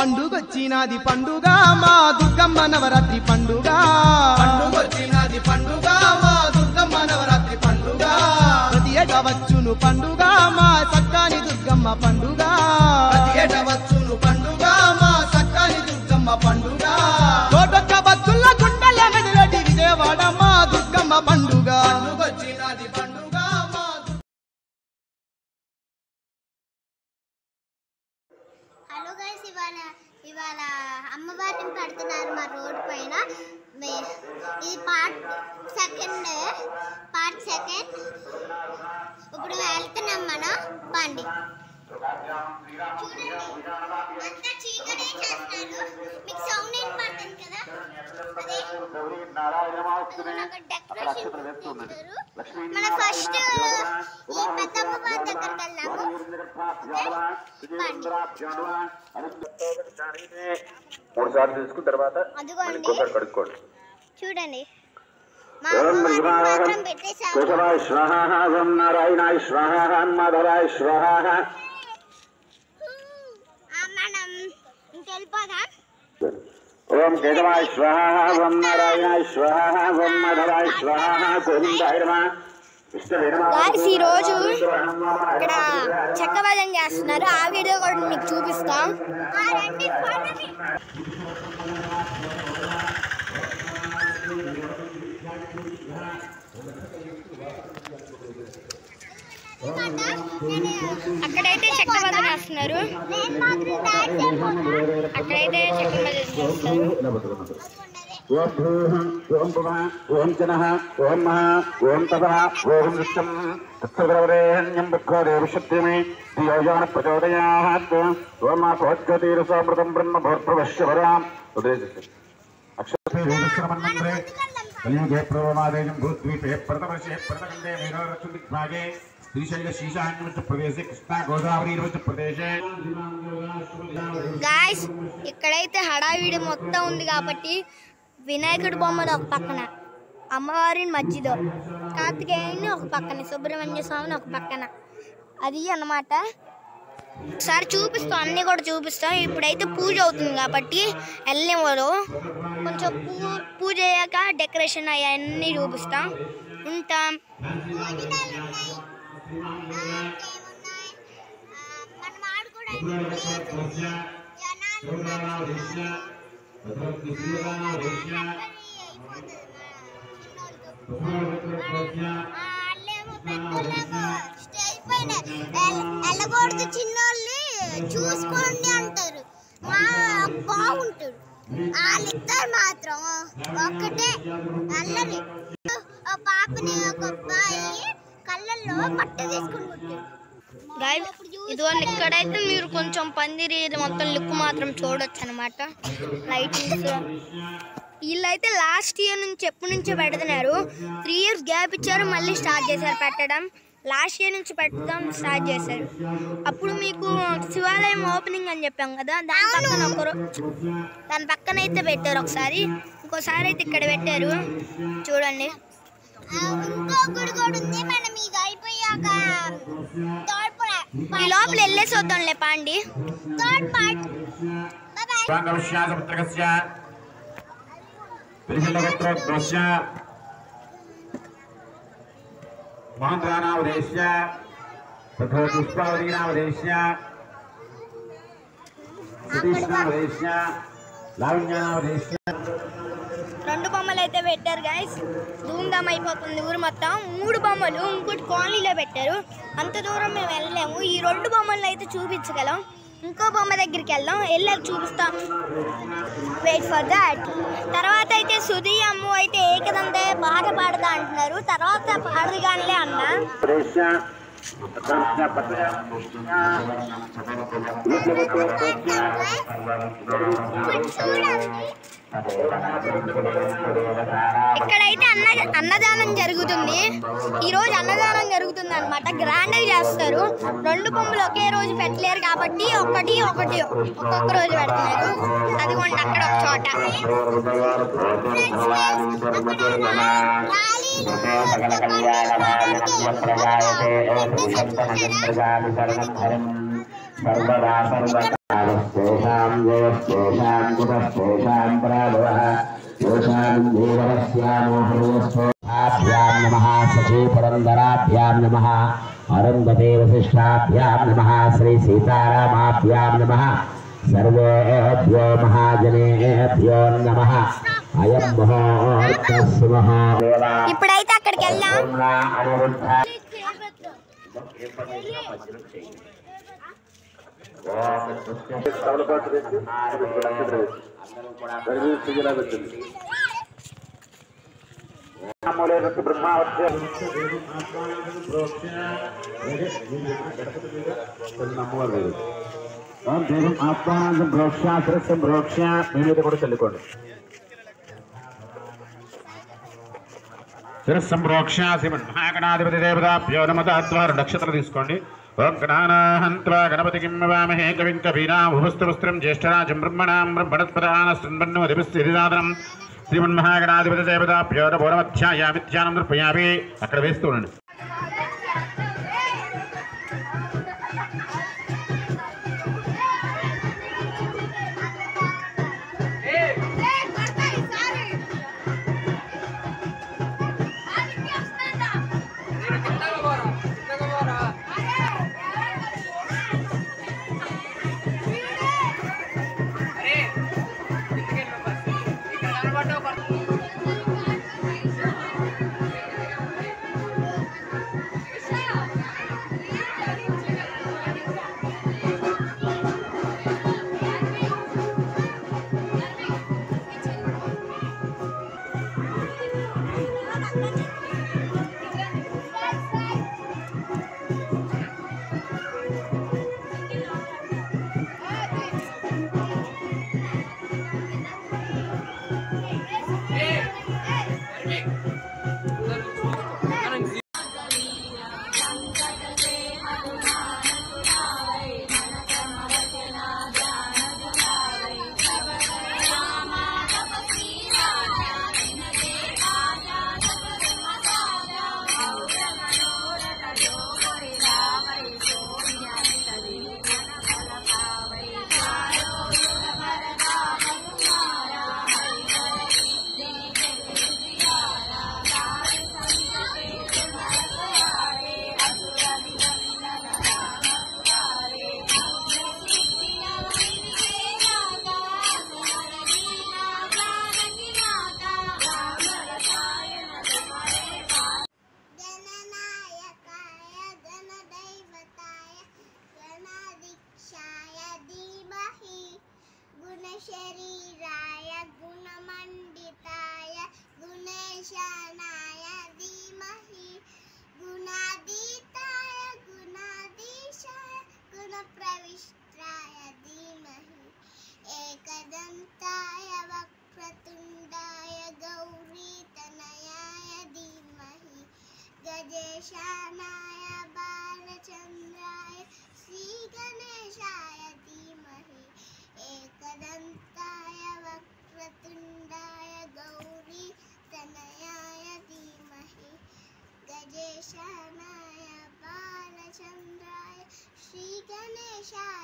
పండుగొచ్చినది పండుగ మా దుర్గమ్మ నవరాత్రి పండుగ పండుగొచ్చినది పండుగ మా దుర్గమ్మ నవరాత్రి పండుగ ప్రతి ఏటా వచ్చును పండుగ మా సక్కాని దుర్గమ్మ పండుగ ప్రతి ఏటా వచ్చును పండుగ మా సక్కాని దుర్గమ్మ పండుగ కోటొక్క భక్తుల గుండెల మెదలటి విజయవాడ మా దుర్గమ్మ పండుగ పండుగొచ్చినది పండుగ మా హలో గైస్ ఇవాళ ఇవాళ అమ్మవారిని పెడుతున్నారు మా రోడ్ పైన మే- ఇది పార్ట్ సెకండ్ పార్ట్ సెకండ్ ఇప్పుడు వెళ్తున్నాం మనం పండి చూడండి అంతా చీకటే చేస్తున్నారు మీకు సౌండ్ ఏం పడుతుంది కదా అదే ఒక డెకరేషన్ చేస్తారు. మన ఫస్ట్ ఈ పెద్దమ్మ వారి దగ్గరికి వెళ్దాము మూడు సార్లు తీసుకున్న తర్వాత అదిగోండి. ఇంకోసారి కడుక్కోండి చూడండి మా అమ్మవారిని మాత్రం పెట్టేశాము కేశవాయ స్వాహ ఓం నారాయణాయ స్వాహ మాధవాయ స్వాహ ఆ, మనం ఇంకెళ్ళిపోదాం ఓం కేశవాయ స్వాహ ఓం నారాయణాయ స్వాహ ఓం మాధవాయ స్వాహ గోవిందాయ నమః విష్ణువే నమః Guys, ఈ రోజు ఇక్కడ చెక్క భజన చేస్తున్నారు ఆ వీడియో కూడా మీకు చూపిస్తాం ఆ, రండి పోండి. ఎందుకంటే నేను- అక్కడైతే చెక్క భజన చేస్తున్నారు నేను మాత్రం డాన్స్ చేయబోతున్నా. అక్కడైతే చెక్క భజన చేస్తారు ఓం భూః ఓం భువః ఓం జనః ఓం మహా ఓం తపః ఓం నిత్యం తత్సర్వరేణ్యం భగో దేవశక్తిమే ధియోజాన ప్రచోదయాత్ ఓం ఆపోజ్యోతిరసామృతం బ్రహ్మ భూర్భువశ్య వరాం ఉదయసి అక్షరే వేదశ్రమన్మంత్రే కలియుగే ప్రవమాదేయం భూద్వీపే ప్రథమశే ప్రథమందే మేనోరచుదిగ్భాగే శ్రీశైల శీశాన్యమచ ప్రదేశే కృష్ణా గోదావరి ప్రదేశే గాయస్ ఇక్కడైతే హడావిడి మొత్తం ఉంది కాబట్టి వినాయకుడి బొమ్మను ఒక పక్కన అమ్మవారిని మధ్యలో కార్తికేయుని ఒక పక్కన సుబ్రహ్మణ్య స్వామిని ఒక పక్కన అది అన్నమాట ఒకసారి చూపిస్తాం అన్నీ కూడా చూపిస్తాం ఇప్పుడైతే పూజ అవుతుంది కాబట్టి వెళ్ళేవారు కొంచెం పూ పూజ అయ్యాక డెకరేషన్ అవన్నీ చూపిస్తాం ఉంటాం భోజనాలు ఉన్నాయి. ఆ, ఇంకేమున్నాయి? ఆ, మనం ఆడుకోవడానికి లేదు. జనాలు ఉన్నారు. ఆ, వాళ్ళేమో పెద్దోళ్ళేమో స్టేజ్ పైన ఎల్- వెళ్ళకూడదు చిన్నోళ్ళని చూసుకోండి అంటారు మా బాగుంటాడు వాళ్ళిద్దరు మాత్రం ఒక్కటే అల్లరి ఆ పాపని ఒక అబ్బాయి కళ్ళల్లో పట్ట తీసుకుని కొట్టాడు గైడ్ ఇదిగోండి ఇక్కడైతే మీరు కొంచెం పందిరి ఇది మొత్తం లుక్ మాత్రం చూడొచ్చు అనమాట లైటింగ్స్ వీళ్ళైతే లాస్ట్ ఇయర్ నుంచి ఎప్పటి నుంచో పెడుతున్నారు త్రీ ఇయర్స్ గ్యాప్ ఇచ్చారు మళ్ళీ స్టార్ట్ చేశారు పెట్టడం లాస్ట్ ఇయర్ నుంచి పెట్టడం స్టార్ట్ చేశారు అప్పుడు మీకు శివాలయం ఓపెనింగ్ అని చెప్పాం కదా దాని పక్కన ఒకరు దాని పక్కన అయితే పెట్టారు ఒకసారి ఇంకోసారి అయితే ఇక్కడ పెట్టారు చూడండి ఆ, ఇంకో గుడి కూడా ఉంది మనం ఇది అయిపోయాక థర్డ్ ఈ లోపల వెళ్ళేసి వద్దాంలే పాండి థర్డ్ పార్ట్ బాయ్ బాయ్ स्वाङ्गविश्वासपुत्रकस्य त्रिशूलपुत्रोद्भवस्य महेन्द्रानावदेश्य तथा पुष्पावतीनावदेश्य सतीशनावदेश्य लावण्यानावदेश्य రెండు బొమ్మలు అయితే పెట్టారు గైస్ ధూమ్ధామ్ అయిపోతుంది ఊరు మొత్తం మూడు బొమ్మలు ఇంకోటి కాలనీలో పెట్టారు అంత దూరం మేము వెళ్ళలేము ఈ రెండు బొమ్మలను అయితే చూపించగలం ఇంకో బొమ్మ దగ్గరికి వెళ్దాం వెళ్ళాక చూపిస్తాం వెయిట్ ఫర్ దాట్ తర్వాత అయితే సుధీ అమ్ము అయితే ఏకదంతే పాట పాడదా అంటున్నారు తర్వాత పాడదు కానిలే అన్నా वदेश्य ఇక్కడైతే అన్న అన్నదానం జరుగుతుంది ఈ రోజు అన్నదానం జరుగుతుంది అనమాట గ్రాండ్ చేస్తారు రెండు బొమ్మలు ఒకే రోజు పెట్టలేరు కాబట్టి ఒకటి ఒకటి ఒక్కొక్క రోజు పెడుతున్నారు అదిగోండి అక్కడ ఒక చోట सर्वदा सर्वकालस्तेषां जयस्तेषां कुतस्तेषां पराभवः योषां देवरस्यामो हृदयस्थोभ्यां नमः सचीपुरन्दराभ्यां नमः अरुन्धते वसिष्ठाभ्यां नमः श्रीसीतारामाभ्यां नमः सर्वेभ्यो महाजनेभ्यो नमः अयं मुहूर्तः सुमः ఇప్పుడైతే అక్కడికి వెళ్దాం అనిరుద్ధ బ్రహ్మావత్య దేవం ఆత్మానందం ప్రోక్ష శిరస్సం ప్రోక్ష మీ మీద కూడా చల్లుకోండి శిరస్సంప్రోక్ష శ్రీమన్మహాగణాధిపతి దేవతాభ్యో నమదాత్వారు నక్షత్రం తీసుకోండి ఓం గణానాహంత్వా గణపతి కిం వామహే కవిం కవీనాభువస్తవస్త్రం జ్యేష్ఠరాజం బ్రహ్మణాం బ్రహ్మణస్పదాన శృణ్వన్నో దివిస్థిరిదాదనం శ్రీమన్మహాగణాధిపతి దేవతాభ్యో పూర్వమధ్యాయామిత్యానం దృపయామి అక్కడ వేస్తూ ఉండండి गणनायकाय गणदैवताय गणाधीक्षाय धीमहि गुणशरीराय गुणमण्डिताय गुणेशानाय धीमहि गुणातीताय गुणाधीशाय गुणप्रविष्टाय धीमहि एकदन्ताय वक्रतुण्डाय गौरीतनयाय धीमहि गजेशानाय बालचन्द्राय श्रीगणेशाय धीमहि एकदन्ताय वक्रतुण्डाय गौरीतनयाय धीमहि गजेशानाय बालचन्द्राय श्रीगणेशाय